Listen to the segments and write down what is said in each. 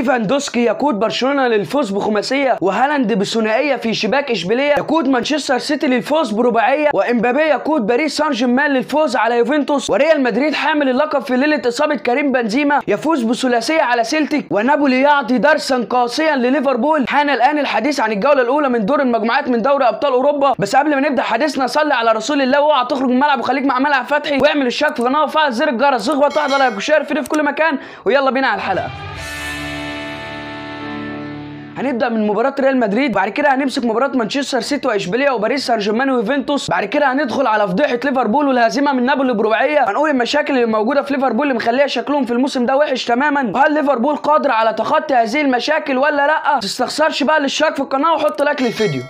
ليفاندوسكي يقود برشلونه للفوز بخماسيه وهالاند بثنائيه في شباك اشبيليه يقود مانشستر سيتي للفوز برباعيه وامبابي يقود باريس سان جيرمان للفوز على يوفنتوس وريال مدريد حامل اللقب في ليله اصابه كريم بنزيما يفوز بثلاثيه على سيلتيك ونابولي يعطي درسا قاسيا لليفربول حان الان الحديث عن الجوله الاولى من دور المجموعات من دوري ابطال اوروبا بس قبل ما نبدا حديثنا صلي على رسول الله واوعى تخرج من الملعب وخليك مع ملعب فتحي واعمل الاشتراك في القناه وفعل زر الجرس اخبط واحده لايك وشير فيديو في كل مكان ويلا بينا على الحلقه هنبدا من مباراه ريال مدريد بعد كده هنمسك مباراه مانشستر سيتي واشبيليه وباريس سان جيرمان ويوفنتوس بعد كده هندخل على فضيحه ليفربول والهزيمه من نابولي برباعيه هنقول المشاكل اللي موجوده في ليفربول اللي مخليه شكلهم في الموسم ده وحش تماما وهل ليفربول قادر على تخطي هذه المشاكل ولا لا تستخسرش بقى الاشتراك في القناه وحط لايك للفيديو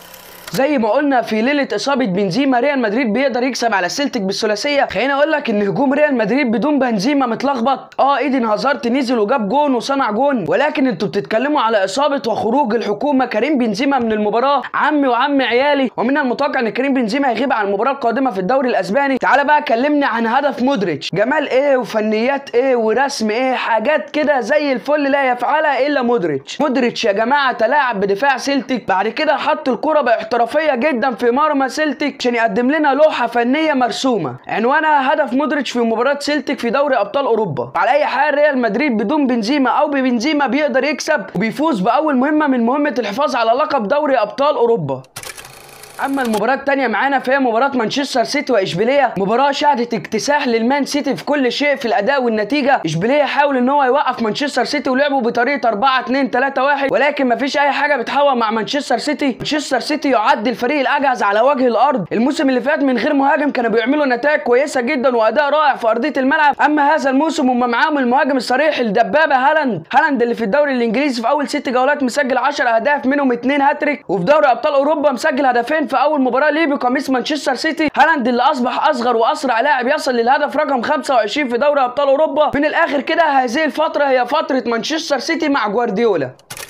زي ما قلنا في ليله اصابه بنزيما ريال مدريد بيقدر يكسب على السلتيك بالثلاثيه خليني اقول لك ان هجوم ريال مدريد بدون بنزيما متلخبط اه ايدن هازارد نزل وجاب جون وصنع جون ولكن انتوا بتتكلموا على اصابه وخروج الحكومه كريم بنزيما من المباراه عمي وعم عيالي ومن المتوقع ان كريم بنزيما هيغيب عن المباراه القادمه في الدوري الاسباني تعالى بقى كلمني عن هدف مودريتش جمال ايه وفنيات ايه ورسم ايه حاجات كده زي الفل لا يفعلها الا مودريتش مودريتش يا جماعه تلاعب بدفاع سيلتيك بعد كده حط الكره باحترافيه جدا في مرمى سيلتيك عشان يقدم لنا لوحه فنيه مرسومه عنوانها هدف مودريتش في مباراه سيلتيك في دوري ابطال اوروبا على اي حال ريال مدريد بدون بنزيما او ببنزيما بيقدر يكسب وبيفوز باول مهمه من مهمه الحفاظ على لقب دوري ابطال اوروبا اما المباراه الثانيه معانا فهي مباراه مانشستر سيتي واشبيليه مباراه شهدت اكتساح للمان سيتي في كل شيء في الاداء والنتيجه اشبيليه حاول ان هو يوقف مانشستر سيتي ولعبوا بطريقه 4 2 3 1 ولكن مفيش اي حاجه بتحول مع مانشستر سيتي مانشستر سيتي يعد الفريق الاجهز على وجه الارض الموسم اللي فات من غير مهاجم كانوا بيعملوا نتائج كويسه جدا واداء رائع في ارضيه الملعب اما هذا الموسم هم معاهم المهاجم الصريح الدبابه هالاند هالاند اللي في الدوري الانجليزي في اول ست جولات مسجل 10 اهداف منهم 2 هاتريك وفي دوري ابطال اوروبا مسجل هدفين في اول مباراه ليه بقميص مانشستر سيتي هالاند اللي اصبح اصغر واسرع لاعب يصل للهدف رقم 25 في دوري ابطال اوروبا من الاخر كده هذه الفتره هي فتره مانشستر سيتي مع جوارديولا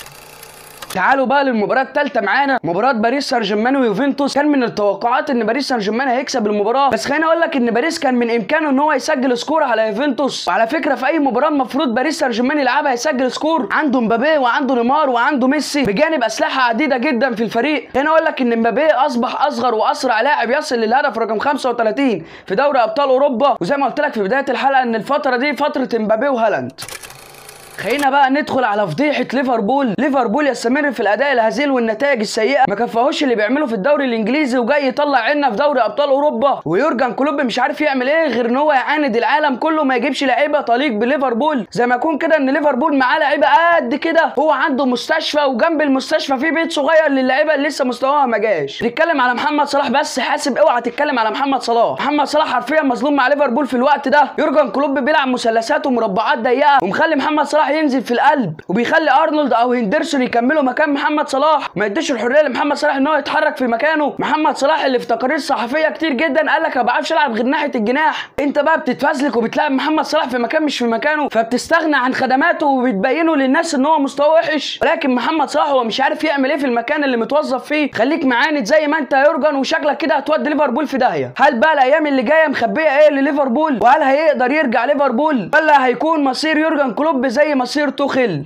تعالوا بقى للمباراة الثالثة معانا مباراة باريس سان جيرمان ويوفنتوس كان من التوقعات ان باريس سان جيرمان هيكسب المباراة بس خليني اقول لك ان باريس كان من امكانه ان هو يسجل سكور على يوفنتوس وعلى فكرة في اي مباراة المفروض باريس سان جيرمان يلعبها يسجل سكور عنده مبابي وعنده نيمار وعنده ميسي بجانب اسلحة عديدة جدا في الفريق خليني اقول لك ان مبابي اصبح اصغر واسرع لاعب يصل للهدف رقم 35 في دوري ابطال اوروبا وزي ما قلت لك في بداية الحلقة ان الفترة دي فترة مبابي وهالاند خلينا بقى ندخل على فضيحه ليفربول ليفربول يستمر في الاداء الهزيل والنتائج السيئه ما كفاهوش اللي بيعمله في الدوري الانجليزي وجاي يطلع عنا في دوري ابطال اوروبا ويورجن كلوب مش عارف يعمل ايه غير ان هو يعاند العالم كله ما يجيبش لعيبه تليق بليفربول زي ما يكون كده ان ليفربول معاه لعيبه قد كده هو عنده مستشفى وجنب المستشفى في بيت صغير للعيبه اللي لسه مستواها ما جاش نتكلم على محمد صلاح بس حاسب اوعى تتكلم على محمد صلاح محمد صلاح حرفيا مظلوم مع ليفربول في الوقت ده يورجن كلوب بيلعب مثلثات ومربعات ضيقه ومخلي محمد صلاح ينزل في القلب وبيخلي ارنولد او هندرسون يكملوا مكان محمد صلاح ما يديش الحريه لمحمد صلاح ان هو يتحرك في مكانه محمد صلاح اللي في تقارير صحفيه كتير جدا قال لك ما بعرفش العب غير ناحيه الجناح انت بقى بتتفزلك وبتلعب محمد صلاح في مكان مش في مكانه فبتستغنى عن خدماته وبتبينه للناس ان هو مستواه وحش ولكن محمد صلاح هو مش عارف يعمل ايه في المكان اللي متوظف فيه خليك معاند زي ما انت يا يورجن وشكلك كده هتودي ليفربول في داهيه هل بقى الايام اللي جايه مخبيه ايه لليفربول وهل هيقدر يرجع ليفربول ولا هيكون مصير يورجن كلوب زي مصير توخيل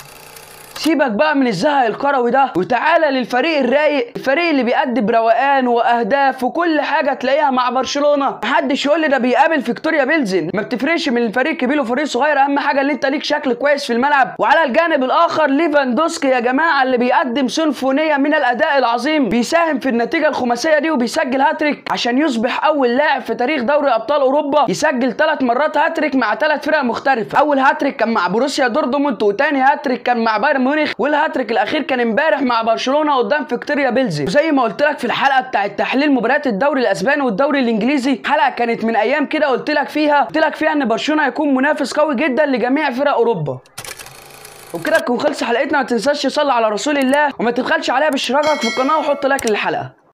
سيبك بقى من الزهق الكروي ده وتعالى للفريق الرايق الفريق اللي بيأدي بروقان واهداف وكل حاجه تلاقيها مع برشلونه محدش يقول لي ده بيقابل فيكتوريا بيلزن ما بتفرقش من الفريق كبير وفريق صغير اهم حاجه ان انت ليك شكل كويس في الملعب وعلى الجانب الاخر ليفاندوسكي يا جماعه اللي بيقدم سيمفونيه من الاداء العظيم بيساهم في النتيجه الخماسيه دي وبيسجل هاتريك عشان يصبح اول لاعب في تاريخ دوري ابطال اوروبا يسجل ثلاث مرات هاتريك مع ثلاث فرق مختلفه اول هاتريك كان مع بروسيا دورتموند وتاني هاتريك كان مع بايرن ميونخ والهاتريك الاخير كان امبارح مع برشلونه قدام فيكتوريا بيلزي وزي ما قلت لك في الحلقه بتاعه تحليل مباريات الدوري الاسباني والدوري الانجليزي حلقه كانت من ايام كده قلت لك فيها قلت لك فيها ان برشلونه هيكون منافس قوي جدا لجميع فرق اوروبا وبكده تكون خلص حلقتنا ما تنساش تصلي على رسول الله وما تبخلش عليها باشتراكك في القناه وحط لايك للحلقه